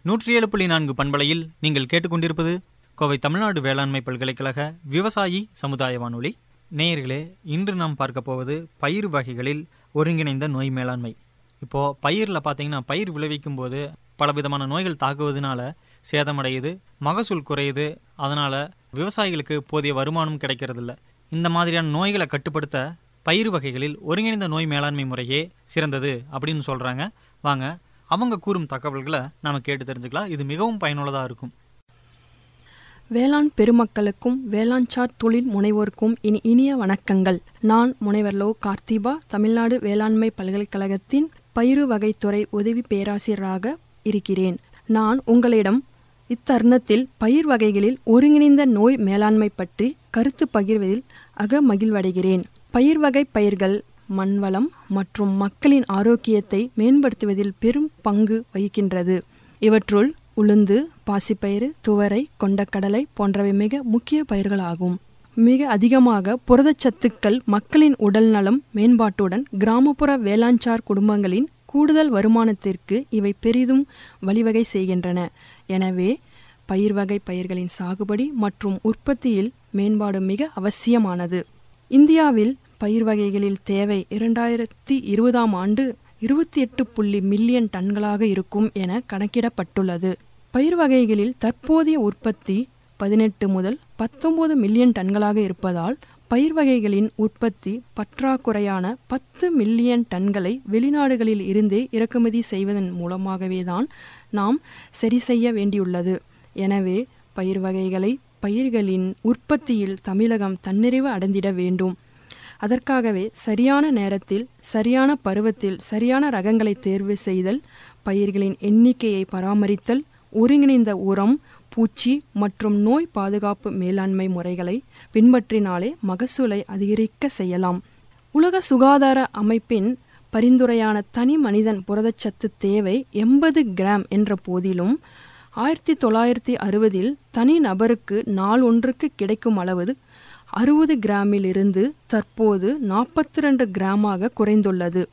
நூற்றி ஏழு புள்ளி நான்கு பண்பலையில் நீங்கள் கேட்டுக்கொண்டிருப்பது கோவை தமிழ்நாடு வேளாண்மை பல்கலைக்கழக விவசாயி சமுதாய வானொலி நேயர்களே இன்று நாம் பார்க்க போவது பயிர் வகைகளில் ஒருங்கிணைந்த நோய் மேலாண்மை இப்போ பயிரில் பார்த்தீங்கன்னா பயிர் விளைவிக்கும் போது பலவிதமான நோய்கள் தாக்குவதனால சேதமடையுது மகசூல் குறையுது அதனால விவசாயிகளுக்கு போதிய வருமானம் கிடைக்கிறதில்ல இந்த மாதிரியான நோய்களை கட்டுப்படுத்த பயிர் வகைகளில் ஒருங்கிணைந்த நோய் மேலாண்மை முறையே சிறந்தது அப்படின்னு சொல்றாங்க வாங்க அவங்க கூறும் தகவல்களை நாம கேட்டு தெரிஞ்சுக்கலாம் இது மிகவும் பயனுள்ளதாக இருக்கும் வேளாண் பெருமக்களுக்கும் வேளாண் சார் தொழில் முனைவோருக்கும் இனி இனிய வணக்கங்கள் நான் முனைவர் லோ கார்த்திபா தமிழ்நாடு வேளாண்மை பல்கலைக்கழகத்தின் பயிறு வகைத்துறை உதவி பேராசிரியராக இருக்கிறேன் நான் உங்களிடம் இத்தருணத்தில் பயிர் வகைகளில் ஒருங்கிணைந்த நோய் மேலாண்மை பற்றி கருத்து பகிர்வதில் அக மகிழ்வடைகிறேன் பயிர் வகை பயிர்கள் மண்வளம் மற்றும் மக்களின் ஆரோக்கியத்தை மேம்படுத்துவதில் பெரும் பங்கு வகிக்கின்றது இவற்றுள் உளுந்து பாசிப்பயிறு துவரை கொண்டக்கடலை போன்றவை மிக முக்கிய பயிர்களாகும் மிக அதிகமாக புரதச்சத்துக்கள் மக்களின் உடல் நலம் மேம்பாட்டுடன் கிராமப்புற வேளாண்சார் குடும்பங்களின் கூடுதல் வருமானத்திற்கு இவை பெரிதும் வழிவகை செய்கின்றன எனவே பயிர் வகை பயிர்களின் சாகுபடி மற்றும் உற்பத்தியில் மேம்பாடு மிக அவசியமானது இந்தியாவில் பயிர் வகைகளில் தேவை இரண்டாயிரத்தி இருபதாம் ஆண்டு இருபத்தி எட்டு புள்ளி மில்லியன் டன்களாக இருக்கும் என கணக்கிடப்பட்டுள்ளது பயிர் வகைகளில் தற்போதைய உற்பத்தி பதினெட்டு முதல் பத்தொன்பது மில்லியன் டன்களாக இருப்பதால் பயிர் வகைகளின் உற்பத்தி பற்றாக்குறையான பத்து மில்லியன் டன்களை வெளிநாடுகளில் இருந்தே இறக்குமதி செய்வதன் மூலமாகவே தான் நாம் சரி செய்ய வேண்டியுள்ளது எனவே பயிர் வகைகளை பயிர்களின் உற்பத்தியில் தமிழகம் தன்னிறைவு அடைந்திட வேண்டும் அதற்காகவே சரியான நேரத்தில் சரியான பருவத்தில் சரியான ரகங்களை தேர்வு செய்தல் பயிர்களின் எண்ணிக்கையை பராமரித்தல் ஒருங்கிணைந்த உரம் பூச்சி மற்றும் நோய் பாதுகாப்பு மேலாண்மை முறைகளை பின்பற்றினாலே மகசூலை அதிகரிக்க செய்யலாம் உலக சுகாதார அமைப்பின் பரிந்துரையான தனி மனிதன் புரதச்சத்து தேவை எண்பது கிராம் என்ற போதிலும் ஆயிரத்தி தொள்ளாயிரத்தி அறுபதில் தனி நபருக்கு நாள் ஒன்றுக்கு கிடைக்கும் அளவு அறுபது கிராமில் இருந்து தற்போது நாற்பத்தி ரெண்டு கிராமாக குறைந்துள்ளது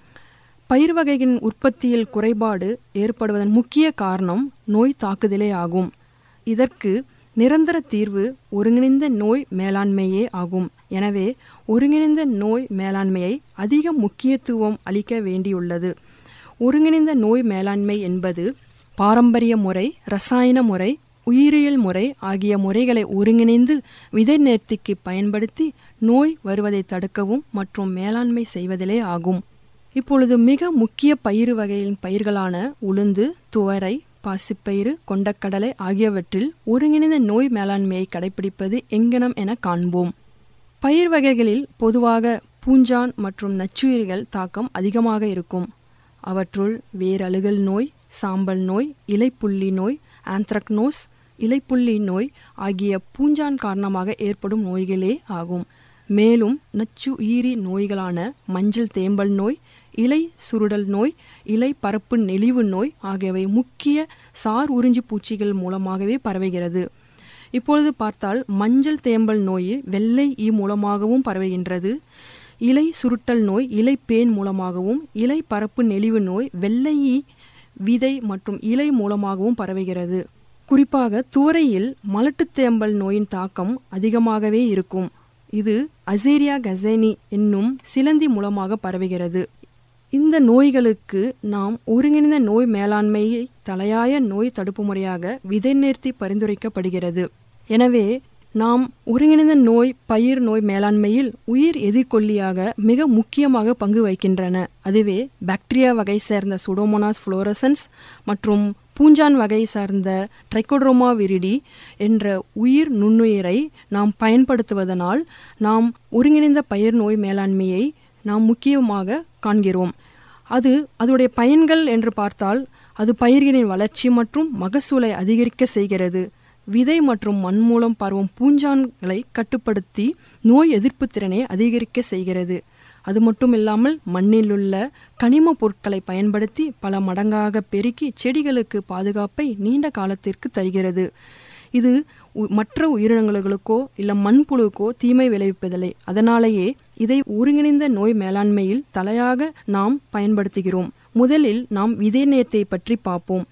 பயிர் வகைகளின் உற்பத்தியில் குறைபாடு ஏற்படுவதன் முக்கிய காரணம் நோய் தாக்குதலே ஆகும் இதற்கு நிரந்தர தீர்வு ஒருங்கிணைந்த நோய் மேலாண்மையே ஆகும் எனவே ஒருங்கிணைந்த நோய் மேலாண்மையை அதிக முக்கியத்துவம் அளிக்க வேண்டியுள்ளது ஒருங்கிணைந்த நோய் மேலாண்மை என்பது பாரம்பரிய முறை ரசாயன முறை உயிரியல் முறை ஆகிய முறைகளை ஒருங்கிணைந்து விதை நேர்த்திக்கு பயன்படுத்தி நோய் வருவதை தடுக்கவும் மற்றும் மேலாண்மை செய்வதிலே ஆகும் இப்பொழுது மிக முக்கிய பயிர் வகையின் பயிர்களான உளுந்து துவரை பாசிப்பயிறு கொண்டக்கடலை ஆகியவற்றில் ஒருங்கிணைந்த நோய் மேலாண்மையை கடைபிடிப்பது எங்கனம் என காண்போம் பயிர் வகைகளில் பொதுவாக பூஞ்சான் மற்றும் நச்சுயிரிகள் தாக்கம் அதிகமாக இருக்கும் அவற்றுள் வேரழுகல் நோய் சாம்பல் நோய் இலைப்புள்ளி நோய் ஆந்த்ரக்னோஸ் இலைப்புள்ளி நோய் ஆகிய பூஞ்சான் காரணமாக ஏற்படும் நோய்களே ஆகும் மேலும் நச்சு உயிரி நோய்களான மஞ்சள் தேம்பல் நோய் இலை சுருடல் நோய் இலை பரப்பு நெளிவு நோய் ஆகியவை முக்கிய சார் உறிஞ்சி பூச்சிகள் மூலமாகவே பரவுகிறது இப்பொழுது பார்த்தால் மஞ்சள் தேம்பல் நோயில் வெள்ளை ஈ மூலமாகவும் பரவுகின்றது இலை சுருட்டல் நோய் இலை பேன் மூலமாகவும் இலை பரப்பு நெளிவு நோய் வெள்ளை ஈ விதை மற்றும் இலை மூலமாகவும் பரவுகிறது குறிப்பாக துவரையில் மலட்டுத்தேம்பல் நோயின் தாக்கம் அதிகமாகவே இருக்கும் இது அசேரியா கசேனி என்னும் சிலந்தி மூலமாக பரவுகிறது இந்த நோய்களுக்கு நாம் ஒருங்கிணைந்த நோய் மேலாண்மையை தலையாய நோய் தடுப்பு முறையாக விதை நேர்த்தி பரிந்துரைக்கப்படுகிறது எனவே நாம் ஒருங்கிணைந்த நோய் பயிர் நோய் மேலாண்மையில் உயிர் எதிர்கொல்லியாக மிக முக்கியமாக பங்கு வகிக்கின்றன அதுவே பாக்டீரியா வகை சேர்ந்த சுடோமோனாஸ் ஃப்ளோரசன்ஸ் மற்றும் பூஞ்சான் வகை சார்ந்த ட்ரைகோட்ரோமா விரிடி என்ற உயிர் நுண்ணுயிரை நாம் பயன்படுத்துவதனால் நாம் ஒருங்கிணைந்த பயிர் நோய் மேலாண்மையை நாம் முக்கியமாக காண்கிறோம் அது அதோடைய பயன்கள் என்று பார்த்தால் அது பயிர்களின் வளர்ச்சி மற்றும் மகசூலை அதிகரிக்க செய்கிறது விதை மற்றும் மண் மூலம் பரவும் பூஞ்சான்களை கட்டுப்படுத்தி நோய் எதிர்ப்பு திறனை அதிகரிக்க செய்கிறது அது மட்டும் இல்லாமல் மண்ணில் உள்ள கனிம பொருட்களை பயன்படுத்தி பல மடங்காக பெருக்கி செடிகளுக்கு பாதுகாப்பை நீண்ட காலத்திற்கு தருகிறது இது உ- மற்ற உயிரினங்களுக்கோ இல்லை மண்புழுக்கோ தீமை விளைவிப்பதில்லை அதனாலேயே இதை ஒருங்கிணைந்த நோய் மேலாண்மையில் தலையாக நாம் பயன்படுத்துகிறோம் முதலில் நாம் விதை நேர்த்தியை பற்றி பார்ப்போம்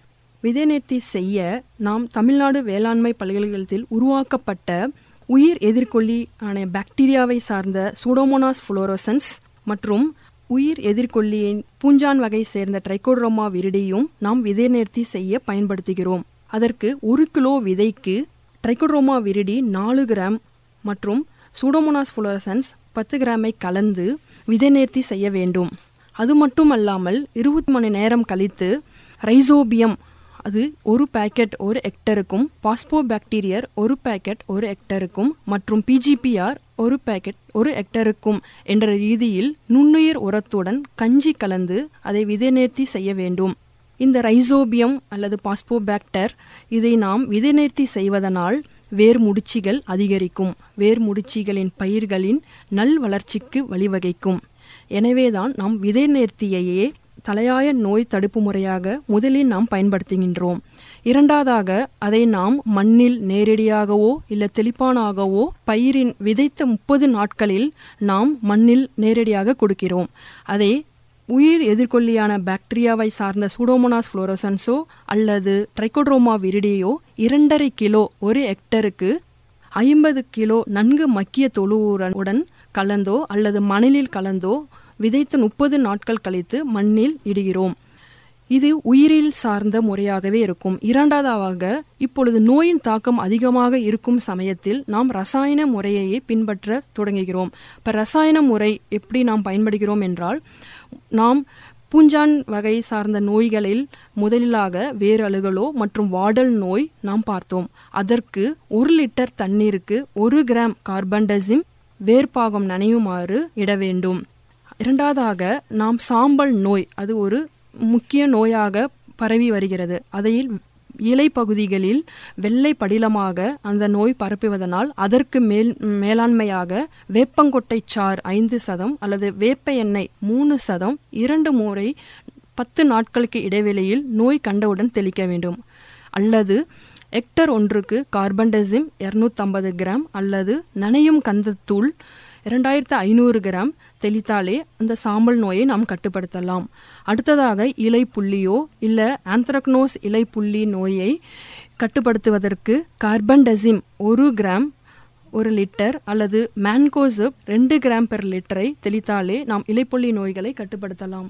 விதை நேர்த்தி செய்ய நாம் தமிழ்நாடு வேளாண்மை பல்கலைக்கழகத்தில் உருவாக்கப்பட்ட உயிர் எதிர்கொல்லி ஆன பாக்டீரியாவை சார்ந்த சூடோமோனாஸ் ஃப்ளோரோசன்ஸ் மற்றும் உயிர் எதிர்கொல்லியின் பூஞ்சான் வகை சேர்ந்த ட்ரைகோட்ரோமா விரிடியும் நாம் விதை நேர்த்தி செய்ய பயன்படுத்துகிறோம் அதற்கு ஒரு கிலோ விதைக்கு ட்ரைகோட்ரோமா விரிடி நாலு கிராம் மற்றும் சூடோமோனாஸ் ஃப்ளோரசன்ஸ் பத்து கிராமை கலந்து விதை நேர்த்தி செய்ய வேண்டும் அது மட்டுமல்லாமல் இருபது மணி நேரம் கழித்து ரைசோபியம் அது ஒரு பாக்கெட் ஒரு ஹெக்டருக்கும் பாஸ்போபாக்டீரியர் ஒரு பாக்கெட் ஒரு ஹெக்டருக்கும் மற்றும் பிஜிபிஆர் ஒரு பாக்கெட் ஒரு ஹெக்டருக்கும் என்ற ரீதியில் நுண்ணுயிர் உரத்துடன் கஞ்சி கலந்து அதை விதை நேர்த்தி செய்ய வேண்டும் இந்த ரைசோபியம் அல்லது பாஸ்போபாக்டர் இதை நாம் விதை நேர்த்தி செய்வதனால் வேர் முடிச்சிகள் அதிகரிக்கும் வேர் முடிச்சிகளின் பயிர்களின் நல் வளர்ச்சிக்கு வழிவகைக்கும் எனவேதான் நாம் விதை நேர்த்தியையே தலையாய நோய் தடுப்பு முறையாக முதலில் நாம் பயன்படுத்துகின்றோம் இரண்டாவதாக அதை நாம் மண்ணில் நேரடியாகவோ இல்லை தெளிப்பானாகவோ பயிரின் விதைத்த முப்பது நாட்களில் நாம் மண்ணில் நேரடியாக கொடுக்கிறோம் அதை உயிர் எதிர்கொல்லியான பாக்டீரியாவை சார்ந்த சூடோமோனாஸ் ஃப்ளோரோசன்ஸோ அல்லது ட்ரைகோட்ரோமா விரிடியோ இரண்டரை கிலோ ஒரு ஹெக்டருக்கு ஐம்பது கிலோ நன்கு மக்கிய தொழுவுடன் உடன் கலந்தோ அல்லது மணலில் கலந்தோ விதைத்து முப்பது நாட்கள் கழித்து மண்ணில் இடுகிறோம் இது உயிரில் சார்ந்த முறையாகவே இருக்கும் இரண்டாவதாக இப்பொழுது நோயின் தாக்கம் அதிகமாக இருக்கும் சமயத்தில் நாம் ரசாயன முறையையே பின்பற்ற தொடங்குகிறோம் இப்போ ரசாயன முறை எப்படி நாம் பயன்படுகிறோம் என்றால் நாம் பூஞ்சான் வகை சார்ந்த நோய்களில் முதலிலாக வேரழுகலோ மற்றும் வாடல் நோய் நாம் பார்த்தோம் அதற்கு ஒரு லிட்டர் தண்ணீருக்கு ஒரு கிராம் கார்பன்டசிம் வேர்ப்பாகம் நனையுமாறு இட வேண்டும் இரண்டாவதாக நாம் சாம்பல் நோய் அது ஒரு முக்கிய நோயாக பரவி வருகிறது அதையில் இலை பகுதிகளில் வெள்ளை படிலமாக அந்த நோய் பரப்புவதனால் அதற்கு மேல் மேலாண்மையாக வேப்பங்கொட்டை சார் ஐந்து சதம் அல்லது வேப்ப எண்ணெய் மூணு சதம் இரண்டு முறை பத்து நாட்களுக்கு இடைவெளியில் நோய் கண்டவுடன் தெளிக்க வேண்டும் அல்லது ஹெக்டர் ஒன்றுக்கு கார்பன்டசிம் இரநூத்தம்பது கிராம் அல்லது நனையும் கந்தத்தூள் இரண்டாயிரத்து ஐநூறு கிராம் தெளித்தாலே அந்த சாம்பல் நோயை நாம் கட்டுப்படுத்தலாம் அடுத்ததாக இலை புள்ளியோ இல்லை ஆந்த்ரக்னோஸ் இலை புள்ளி நோயை கட்டுப்படுத்துவதற்கு கார்பன்டசிம் ஒரு கிராம் ஒரு லிட்டர் அல்லது மேன்கோசப் ரெண்டு கிராம் பெர் லிட்டரை தெளித்தாலே நாம் இலைப்புள்ளி நோய்களை கட்டுப்படுத்தலாம்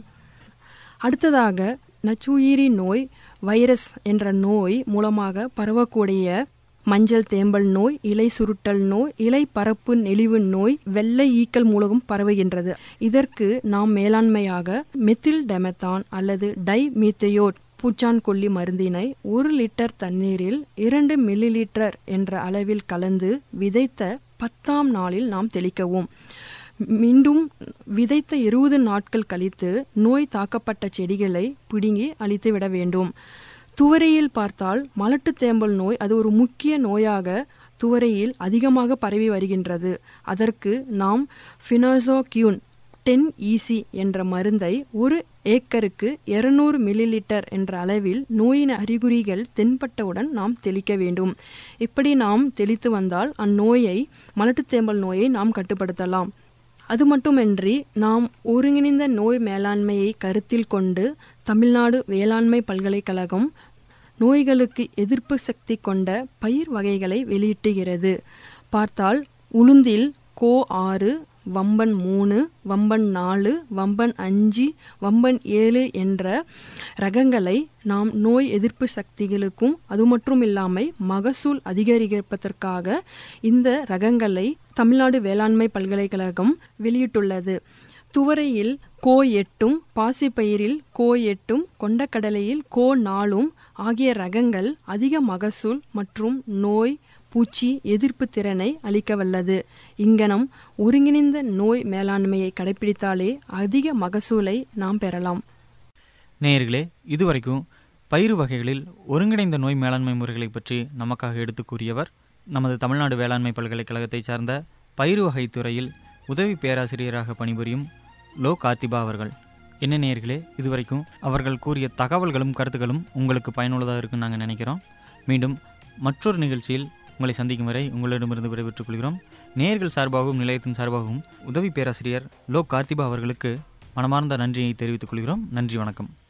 அடுத்ததாக நச்சுயிரி நோய் வைரஸ் என்ற நோய் மூலமாக பரவக்கூடிய மஞ்சள் தேம்பல் நோய் இலை சுருட்டல் நோய் இலை பரப்பு நெளிவு நோய் வெள்ளை ஈக்கள் மூலமும் பரவுகின்றது இதற்கு நாம் மேலாண்மையாக மெத்தில் டெமத்தான் அல்லது டை மீத்தையோட் பூச்சான் கொல்லி மருந்தினை ஒரு லிட்டர் தண்ணீரில் இரண்டு மில்லி லிட்டர் என்ற அளவில் கலந்து விதைத்த பத்தாம் நாளில் நாம் தெளிக்கவும் மீண்டும் விதைத்த இருபது நாட்கள் கழித்து நோய் தாக்கப்பட்ட செடிகளை பிடுங்கி அழித்து விட வேண்டும் துவரையில் பார்த்தால் மலட்டு தேம்பல் நோய் அது ஒரு முக்கிய நோயாக துவரையில் அதிகமாக பரவி வருகின்றது அதற்கு நாம் ஃபினாசோக்யூன் டென் ஈசி என்ற மருந்தை ஒரு ஏக்கருக்கு இருநூறு மில்லிலிட்டர் என்ற அளவில் நோயின் அறிகுறிகள் தென்பட்டவுடன் நாம் தெளிக்க வேண்டும் இப்படி நாம் தெளித்து வந்தால் அந்நோயை மலட்டுத்தேம்பல் நோயை நாம் கட்டுப்படுத்தலாம் அது மட்டுமின்றி நாம் ஒருங்கிணைந்த நோய் மேலாண்மையை கருத்தில் கொண்டு தமிழ்நாடு வேளாண்மை பல்கலைக்கழகம் நோய்களுக்கு எதிர்ப்பு சக்தி கொண்ட பயிர் வகைகளை வெளியிட்டுகிறது பார்த்தால் உளுந்தில் கோ ஆறு வம்பன் மூணு வம்பன் நாலு வம்பன் அஞ்சு வம்பன் ஏழு என்ற ரகங்களை நாம் நோய் எதிர்ப்பு சக்திகளுக்கும் அது மட்டும் இல்லாமல் மகசூல் அதிகரிப்பதற்காக இந்த ரகங்களை தமிழ்நாடு வேளாண்மை பல்கலைக்கழகம் வெளியிட்டுள்ளது துவரையில் கோ எட்டும் பாசிப்பயிரில் கோ எட்டும் கொண்டக்கடலையில் கோ நாலும் ஆகிய ரகங்கள் அதிக மகசூல் மற்றும் நோய் பூச்சி எதிர்ப்பு திறனை அளிக்க வல்லது இங்கனம் ஒருங்கிணைந்த நோய் மேலாண்மையை கடைபிடித்தாலே அதிக மகசூலை நாம் பெறலாம் நேயர்களே இதுவரைக்கும் பயிறு வகைகளில் ஒருங்கிணைந்த நோய் மேலாண்மை முறைகளை பற்றி நமக்காக எடுத்து கூறியவர் நமது தமிழ்நாடு வேளாண்மை பல்கலைக்கழகத்தை சார்ந்த பயிறு வகை துறையில் உதவி பேராசிரியராக பணிபுரியும் லோ கார்த்திபா அவர்கள் என்ன நேயர்களே இதுவரைக்கும் அவர்கள் கூறிய தகவல்களும் கருத்துக்களும் உங்களுக்கு பயனுள்ளதாக இருக்குன்னு நாங்கள் நினைக்கிறோம் மீண்டும் மற்றொரு நிகழ்ச்சியில் உங்களை சந்திக்கும் வரை உங்களிடமிருந்து விடைபெற்றுக் கொள்கிறோம் நேயர்கள் சார்பாகவும் நிலையத்தின் சார்பாகவும் உதவி பேராசிரியர் லோ கார்த்திபா அவர்களுக்கு மனமார்ந்த நன்றியை தெரிவித்துக் கொள்கிறோம் நன்றி வணக்கம்